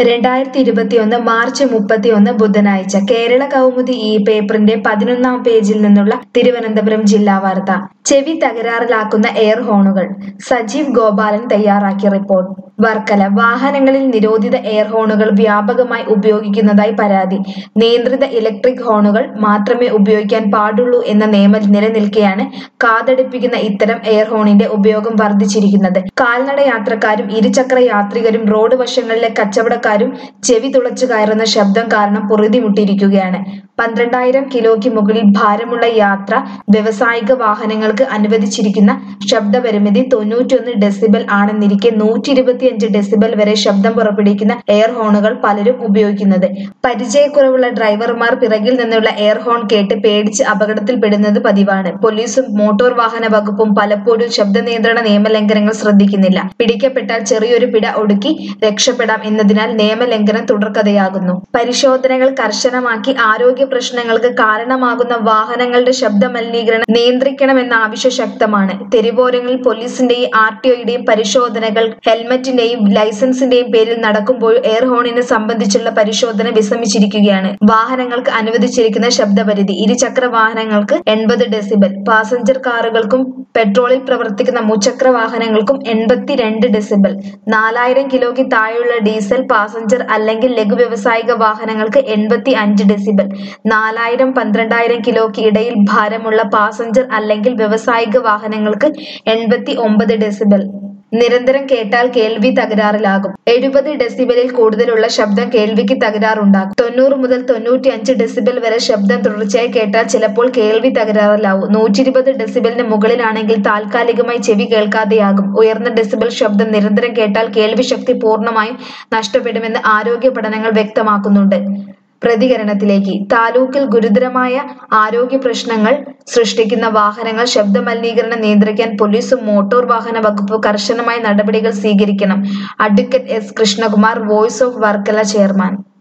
രണ്ടായിരത്തി ഇരുപത്തിയൊന്ന് മാർച്ച് മുപ്പത്തിയൊന്ന് ബുധനാഴ്ച കേരള കൗമുദി ഈ പേപ്പറിന്റെ പതിനൊന്നാം പേജിൽ നിന്നുള്ള തിരുവനന്തപുരം ജില്ലാ വാർത്ത ചെവി തകരാറിലാക്കുന്ന എയർ ഹോണുകൾ സജീവ് ഗോപാലൻ തയ്യാറാക്കിയ റിപ്പോർട്ട് വർക്കല വാഹനങ്ങളിൽ നിരോധിത എയർ ഹോണുകൾ വ്യാപകമായി ഉപയോഗിക്കുന്നതായി പരാതി നിയന്ത്രിത ഇലക്ട്രിക് ഹോണുകൾ മാത്രമേ ഉപയോഗിക്കാൻ പാടുള്ളൂ എന്ന നിയമം നിലനിൽക്കെയാണ് കാതടിപ്പിക്കുന്ന ഇത്തരം എയർ ഹോണിന്റെ ഉപയോഗം വർദ്ധിച്ചിരിക്കുന്നത് കാൽനട യാത്രക്കാരും ഇരുചക്ര യാത്രികരും റോഡ് വശങ്ങളിലെ കച്ചവടക്കാരും ചെവി തുളച്ചു കയറുന്ന ശബ്ദം കാരണം പൊറുതിമുട്ടിയിരിക്കുകയാണ് പന്ത്രണ്ടായിരം കിലോയ്ക്ക് മുകളിൽ ഭാരമുള്ള യാത്ര വ്യവസായിക വാഹനങ്ങൾക്ക് അനുവദിച്ചിരിക്കുന്ന ശബ്ദപരിമിതി തൊണ്ണൂറ്റൊന്ന് ഡെസിബൽ ആണെന്നിരിക്കെ നൂറ്റി ഇരുപത്തിയഞ്ച് ഡെസിബൽ വരെ ശബ്ദം പുറപ്പെടുവിക്കുന്ന എയർ ഹോണുകൾ പലരും ഉപയോഗിക്കുന്നത് പരിചയക്കുറവുള്ള ഡ്രൈവർമാർ പിറകിൽ നിന്നുള്ള എയർ ഹോൺ കേട്ട് പേടിച്ച് അപകടത്തിൽപ്പെടുന്നത് പതിവാണ് പോലീസും മോട്ടോർ വാഹന വകുപ്പും പലപ്പോഴും ശബ്ദ നിയന്ത്രണ നിയമലംഘനങ്ങൾ ശ്രദ്ധിക്കുന്നില്ല പിടിക്കപ്പെട്ടാൽ ചെറിയൊരു പിഴ ഒടുക്കി രക്ഷപ്പെടാം എന്നതിനാൽ നിയമലംഘനം തുടർക്കഥയാകുന്നു പരിശോധനകൾ കർശനമാക്കി ആരോഗ്യ പ്രശ്നങ്ങൾക്ക് കാരണമാകുന്ന വാഹനങ്ങളുടെ ശബ്ദ മലിനീകരണം നിയന്ത്രിക്കണമെന്ന ആവശ്യം ശക്തമാണ് തെരുവോരങ്ങളിൽ പോലീസിന്റെയും ആർ ടി ഒയുടെയും പരിശോധനകൾ ഹെൽമറ്റിന്റെയും ലൈസൻസിന്റെയും പേരിൽ നടക്കുമ്പോൾ എയർ ഹോണിനെ സംബന്ധിച്ചുള്ള പരിശോധന വിസമിച്ചിരിക്കുകയാണ് വാഹനങ്ങൾക്ക് അനുവദിച്ചിരിക്കുന്ന ശബ്ദപരിധി ഇരുചക്ര വാഹനങ്ങൾക്ക് എൺപത് ഡെസിബൽ പാസഞ്ചർ കാറുകൾക്കും പെട്രോളിൽ പ്രവർത്തിക്കുന്ന മുച്ചക്ര വാഹനങ്ങൾക്കും എൺപത്തിരണ്ട് ഡെസിബൽ നാലായിരം കിലോയ്ക്ക് താഴെയുള്ള ഡീസൽ പാസഞ്ചർ അല്ലെങ്കിൽ ലഘു വ്യവസായിക വാഹനങ്ങൾക്ക് എൺപത്തി അഞ്ച് ഡെസിബൽ നാലായിരം പന്ത്രണ്ടായിരം കിലോയ്ക്ക് ഇടയിൽ ഭാരമുള്ള പാസഞ്ചർ അല്ലെങ്കിൽ വ്യവസായിക വാഹനങ്ങൾക്ക് എൺപത്തി ഒമ്പത് ഡെസിബൽ നിരന്തരം കേട്ടാൽ കേൾവി തകരാറിലാകും എഴുപത് ഡെസിബലിൽ കൂടുതലുള്ള ശബ്ദം കേൾവിക്ക് തകരാറുണ്ടാകും തൊണ്ണൂറ് മുതൽ തൊണ്ണൂറ്റി അഞ്ച് ഡെസിബൽ വരെ ശബ്ദം തുടർച്ചയായി കേട്ടാൽ ചിലപ്പോൾ കേൾവി തകരാറിലാവും നൂറ്റി ഇരുപത് ഡെസിബലിന് മുകളിലാണെങ്കിൽ താൽക്കാലികമായി ചെവി കേൾക്കാതെയാകും ഉയർന്ന ഡെസിബൽ ശബ്ദം നിരന്തരം കേട്ടാൽ കേൾവി ശക്തി പൂർണ്ണമായും നഷ്ടപ്പെടുമെന്ന് ആരോഗ്യ പഠനങ്ങൾ വ്യക്തമാക്കുന്നുണ്ട് പ്രതികരണത്തിലേക്ക് താലൂക്കിൽ ഗുരുതരമായ ആരോഗ്യ പ്രശ്നങ്ങൾ സൃഷ്ടിക്കുന്ന വാഹനങ്ങൾ ശബ്ദമലിനീകരണം നിയന്ത്രിക്കാൻ പോലീസും മോട്ടോർ വാഹന വകുപ്പ് കർശനമായ നടപടികൾ സ്വീകരിക്കണം advocate S Krishnakumar voice of Varkala chairman